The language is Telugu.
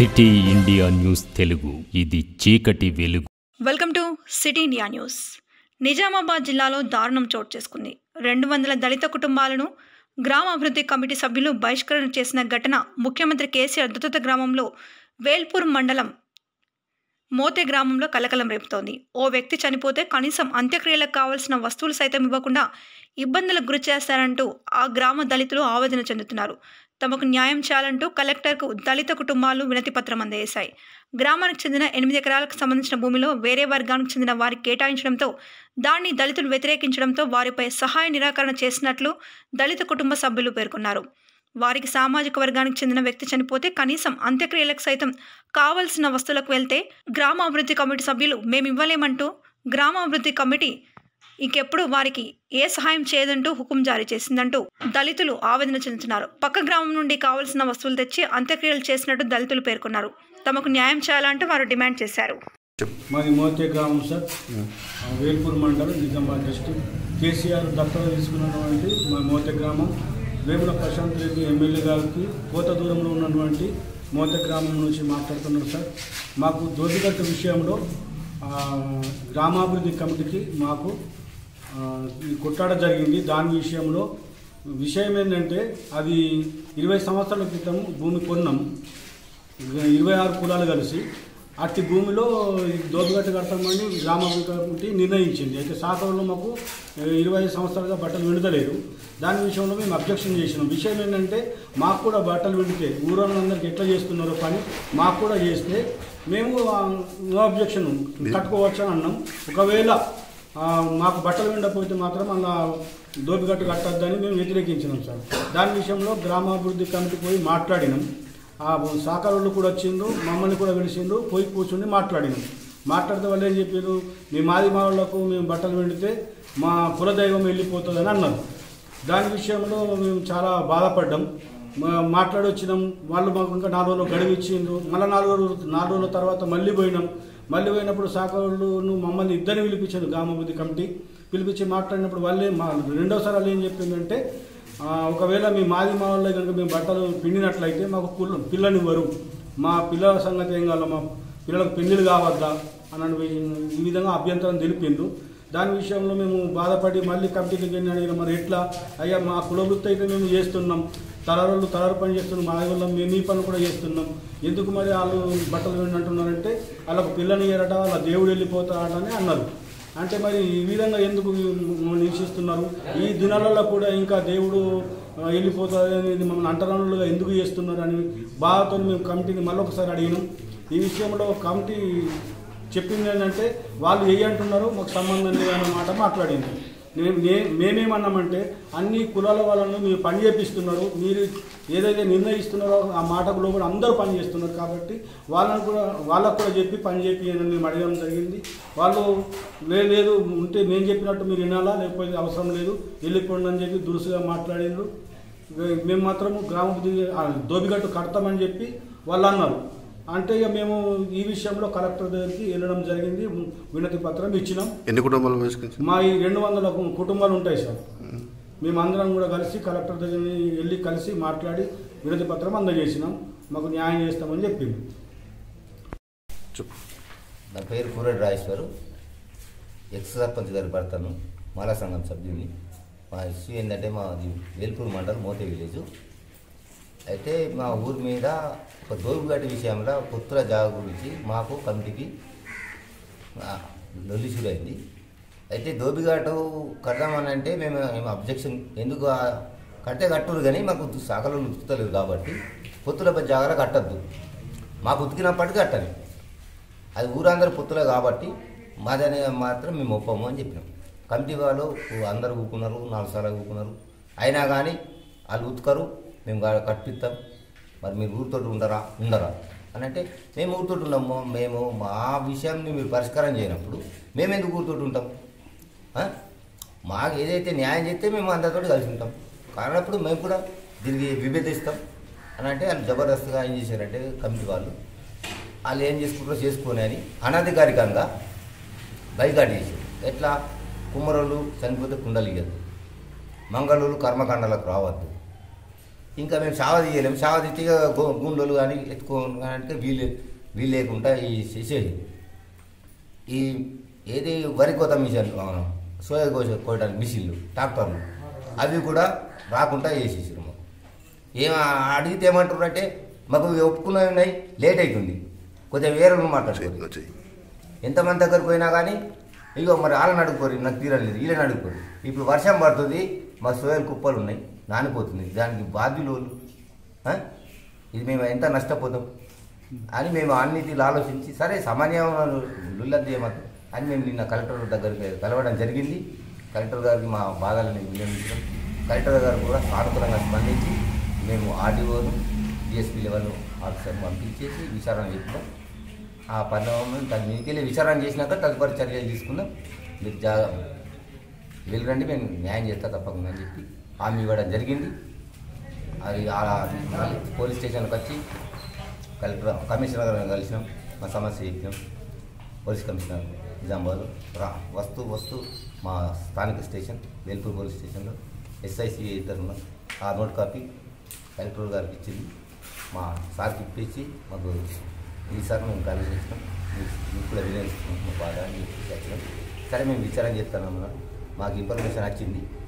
సిటీ ఇండియా న్యూస్ తెలుగు ఇది చీకటి వెలుగు welcome to city India news Nizamabad జిల్లాలో దారుణం చోటు చేసుకుంది రెండు వందల దళిత కుటుంబాలను గ్రామ అభివృద్ధి కమిటీ సభ్యులు బహిష్కరణ చేసిన ఘటన ముఖ్యమంత్రి కేసీఆర్ దుతత గ్రామంలో వేల్పూర్ మండలం మోతే గ్రామంలో కలకలం రేపుతోంది ఓ వ్యక్తి చనిపోతే కనీసం అంత్యక్రియలకు కావాల్సిన వస్తువులు సైతం ఇవ్వకుండా ఇబ్బందులకు గురి చేస్తారంటూ ఆ గ్రామ దళితులు ఆవేదన చెందుతున్నారు తమకు న్యాయం చేయాలంటూ కలెక్టర్కు దళిత కుటుంబాలు వినతి పత్రం అందజేశాయి గ్రామానికి చెందిన ఎనిమిది ఎకరాలకు సంబంధించిన భూమిలో వేరే వర్గానికి చెందిన వారికి కేటాయించడంతో దాన్ని దళితులు వ్యతిరేకించడంతో వారిపై సహాయ నిరాకరణ చేసినట్లు దళిత కుటుంబ సభ్యులు పేర్కొన్నారు వారికి సామాజిక వర్గానికి చెందిన వ్యక్తి చనిపోతే కనీసం అంత్యక్రియలకు సైతం కావలసిన వస్తువులకు వెళ్తే గ్రామ అభివృద్ధి కమిటీ సభ్యులు మేము ఇవ్వలేమంటూ గ్రామ అభివృద్ధి కమిటీ ఇంకెప్పుడు వారికి ఏ సహాయం చేయదంటూ హుకుం జారీ చేసిందంటూ దళితులు ఆవేదన చెందుతున్నారు పక్క గ్రామం నుండి కావలసిన వస్తువులు తెచ్చి అంత్యక్రియలు చేసినట్టు దళితులు పేర్కొన్నారు తమకు న్యాయం చేయాలంటూ వారు డిమాండ్ చేశారు మాది మోతే గ్రామం సార్ ఆ, వేల్పూర్ మండలం నిజామాబాద్ డిస్టిక్ కేసీఆర్ దత్తత తీసుకున్నటువంటి మా మోతే గ్రామం వేముల ప్రశాంత్ రెడ్డి ఎమ్మెల్యే గారికి కోత దూరంలో ఉన్నటువంటి మోతే గ్రామం నుంచి మాట్లాడుతున్నాం సార్ మాకు దోపిగట్టు విషయంలో ఆ, గ్రామాభివృద్ధి కమిటీకి మాకు ఆ, ఈ కొట్టాడ జరిగింది దాని విషయంలో విషయం ఏంటంటే అది ఇరవై సంవత్సరాల క్రితం భూమి కొన్నాం ఇరవై ఆరు కులాలు కలిసి అట్టి భూమిలో ఈ దోపిగట్టు కడతామని గ్రామ కమిటీ నిర్ణయించింది అయితే శాఖలో మాకు ఏ, ఇరవై ఐదు సంవత్సరాలుగా బట్టలు విడతలేరు దాని విషయంలో మేము అబ్జెక్షన్ చేసినాం విషయం ఏంటంటే మాకు కూడా బట్టలు విడితే ఊరోళ్ళందరికీ ఎట్లా చేస్తున్నారో పని మాకు కూడా చేస్తే మేము ఆ, నో అబ్జెక్షన్ కట్టుకోవచ్చు అని అన్నాం ఒకవేళ ఆ, మాకు బట్టలు విండకపోతే మాత్రం అలా దోపిగట్టు కట్టద్దని మేము వ్యతిరేకించినాం సార్ దాని విషయంలో గ్రామాభివృద్ధి కమిటీ పోయి మాట్లాడినాం ఆ సహకారులు కూడా వచ్చిండ్రు మమ్మల్ని కూడా పిలిచిండ్రు పోయి కూర్చుని మాట్లాడినాం మాట్లాడితే వాళ్ళు ఏం చెప్పారు మీ మాది మా వాళ్ళకు మేము బట్టలు వెండితే మా కులదైవం వెళ్ళిపోతుందని అన్నారు దాని విషయంలో మేము చాలా బాధపడ్డాం మా- మాట్లాడి వచ్చినాం వాళ్ళు మాకు ఇంకా నాలుగు రోజులు గడువు ఇచ్చిండ్రు మళ్ళీ నాలుగు రోజులు నాలుగు రోజుల తర్వాత మళ్ళీ పోయినాం మళ్ళీ పోయినప్పుడు సహకారులు మమ్మల్ని ఇద్దరిని పిలిపించారు గ్రామాభివృద్ధి కమిటీ పిలిపించి మాట్లాడినప్పుడు వాళ్ళే మా రెండోసారి వాళ్ళు ఏం చెప్పిందంటే ఆ, ఒకవేళ మీ మాది మా వాళ్ళే కనుక మేము బట్టలు పిండినట్లయితే మాకు పుల్ల పిల్లనివ్వరు మా పిల్లల సంగతి ఏం కావాలి మా పిల్లలకు పెళ్లిలు కావద్దా అని ఈ విధంగా అభ్యంతరం తెలిపిండు దాని విషయంలో మేము బాధపడి మళ్ళీ కమిటీకి వెళ్ళి అడిగిన మరి ఎట్లా అయ్యా మా కులవృత్తి అయితే మేము చేస్తున్నాం తలరోళ్ళు తలరు పని చేస్తున్నాం మా వల్ల మేము ఈ పని కూడా చేస్తున్నాం ఎందుకు మరి వాళ్ళు బట్టలు పిండి అంటున్నారంటే వాళ్ళకు పిల్లని ఏరట వాళ్ళ దేవుడు వెళ్ళిపోతాడని అన్నారు అంటే మరి ఈ విధంగా ఎందుకు నిరీక్షిస్తున్నారు ఈ దినాలలో కూడా ఇంకా దేవుడు ఆ, వెళ్ళిపోతుంది అనేది మమ్మల్ని అంటరానులుగా ఎందుకు చేస్తున్నారు అని బాధతో మేము కమిటీని మళ్ళొకసారి అడిగినాం ఈ విషయంలో కమిటీ చెప్పింది ఏంటంటే వాళ్ళు ఏ అంటున్నారు మాకు సంబంధం లేదన్న మాట మాట్లాడింది నేను నే- మేమేమన్నామంటే అన్ని కులాల వాళ్ళను మీరు పని చేపిస్తున్నారు మీరు ఏదైతే నిర్ణయిస్తున్నారో ఆ మాటకు లోపల అందరూ పని చేస్తున్నారు కాబట్టి వాళ్ళని కూడా వాళ్ళకు కూడా చెప్పి పని చేపియని మేము అడగడం జరిగింది వాళ్ళు "లే- లేదు ఉంటే మేము చెప్పినట్టు మీరు వినాలా లేకపోతే అవసరం లేదు వెళ్ళిపోండి అని చెప్పి దురుసుగా మాట్లాడిండ్రు వే- మేము మాత్రము గ్రామ బుద్ధి- ఆ, దోబిగట్టు కడతామని చెప్పి వాళ్ళు అన్నారు అంటే ఇక మేము ఈ విషయంలో కలెక్టర్ దగ్గరికి వెళ్ళడం జరిగింది వినతి పత్రం ఇచ్చినాం ఎన్ని కుటుంబాలు బహిష్కరించారు మా ఈ రెండు వందల కు- కుటుంబాలు ఉంటాయి సార్ మేమందరం కూడా కలిసి కలెక్టర్ దగ్గర వెళ్ళి కలిసి మాట్లాడి వినతి పత్రం అందజేసినాం మాకు న్యాయం చేస్తామని చెప్పింది చెప్పు నా పేరు పూరెడ్డి రాజేశ్వరు ఎక్స్ సర్పంచ్ గారి భర్తను మాలా సంఘం సభ్యుని మా ఇష్యూ ఏంటంటే మాది వేల్పూర్ మండలం మోతే విలేజ్ అయితే మా ఊరి మీద ఒక దోపుగట్టి విషయంలో పుత్ర జాగ గురించి మాకు కమిటీకి లొల్లిషుడు అయింది అయితే దోబిఘాటు కడదామని అంటే మేము మేము అబ్జెక్షన్ ఎందుకు ఆ కట్టే కట్టురు కానీ మాకు శాఖలు ఉతుకుతలేదు కాబట్టి పుత్తుల జాగ్రత్త కట్టద్దు మాకు ఉతికినప్పటికీ కట్టాలి అది ఊరందరూ పుత్తులే కాబట్టి మాదని మాత్రం మేము ఒప్పము అని చెప్పినాం కమిటీ వాళ్ళు అందరూ ఊకున్నారు నాలుగు సార్లు ఊకున్నారు అయినా కానీ వాళ్ళు ఉతుకరు మేము గా- కట్టిస్తాం మరి మీరు ఊరితో ఉండరా ఉండరా అని అంటే మేము ఊరితో ఉన్నాము మేము మా విషయాన్ని మీరు పరిష్కారం చేయనప్పుడు మేము ఎందుకు ఊరితో ఉంటాం ఆ? మాకు ఏదైతే న్యాయం చేస్తే మేము అందరితో కలిసి ఉంటాం కానప్పుడు మేము కూడా దీనికి విభేదిస్తాం అని అంటే వాళ్ళు జబర్దస్త్గా ఏం చేశారంటే కమిటీ వాళ్ళు వాళ్ళు ఏం చేసుకుంటారో చేసుకొని అని అనధికారికంగా బైకాట్ చేశారు ఎట్లా కుమ్మరోళ్ళు చనిపోతే కుండలు ఇయ్యద్దు మంగళూరు కర్మకాండాలకు రావద్దు ఇంకా మేము చావ తీయలేము చావ తీస్తే ఇక గు- గుండెలు కానీ ఎత్తుకోవడానికి వీలు వీలు లేకుండా ఈ చేసేది ఈ ఏది వరి కోత మిషన్ సోయా కోస కోయడానికి మిషన్లు ట్రాక్టర్లు అవి కూడా రాకుండా చేసేసారు మాకు ఏం అడిగితే ఏమంటారు అంటే మాకు ఒప్పుకున్నవి ఉన్నాయి లేట్ అవుతుంది కొద్దిగా వేరే మాట్లాడుకోండి చెయ్యి ఎంతమంది దగ్గరకు పోయినా కానీ ఇగో మరి వాళ్ళని అడుగుకోరు నాకు తీరలేదు వీళ్ళని అడుగుకోరు ఇప్పుడు వర్షం పడుతుంది మా సోయలు కుప్పలు ఉన్నాయి నానిపోతుంది దానికి బాధ్యులు వాళ్ళు. ఆ? ఇది మేము ఎంత నష్టపోతాం అని మేము అన్నిటిలో ఆలోచించి సరే సమన్వయం లుల్లద్దు ఏమద్దు అని మేము నిన్న కలెక్టర్ దగ్గరికి కలవడం జరిగింది కలెక్టర్ గారికి మా బాధలను వినియోగించడం కలెక్టర్ గారు కూడా సానుకూలంగా స్పందించి మేము ఆర్డీఓను డిఎస్పీ లెవెల్ ఆఫీసర్ పంపించేసి విచారణ చెప్పాం ఆ పరిణామం దాని మీదకి వెళ్ళి విచారణ చేసినాక తదుపరి చర్యలు తీసుకుందాం మీరు జా వెళ్ళరండి మేము న్యాయం చేస్తా తప్పకుండా అని చెప్పి హామీ ఇవ్వడం జరిగింది అది ఆ మళ్ళీ పోలీస్ స్టేషన్కి వచ్చి కలెక్టర్ కమిషనర్ గారిని కలిసినాం మా సమస్య చెప్పినాం పోలీస్ కమిషనర్ నిజామాబాద్ రా వస్తూ వస్తూ మా స్థానిక స్టేషన్ వేల్పూర్ పోలీస్ స్టేషన్లో ఎస్ఐసి ఇద్దరు ఉన్నారు ఆ నోట్ కాపీ కలెక్టర్ గారికి ఇచ్చింది మా సార్కి ఇప్పించి మాకు ఈసారి మేము ఖాళీ చేసినాం మీకు మీకు కూడా వినియోగిస్తున్నాం మా బాధ అని చెప్పి చెప్పినాం సరే మేము విచారణ చేస్తాను మాకు ఇన్ఫర్మేషన్ వచ్చింది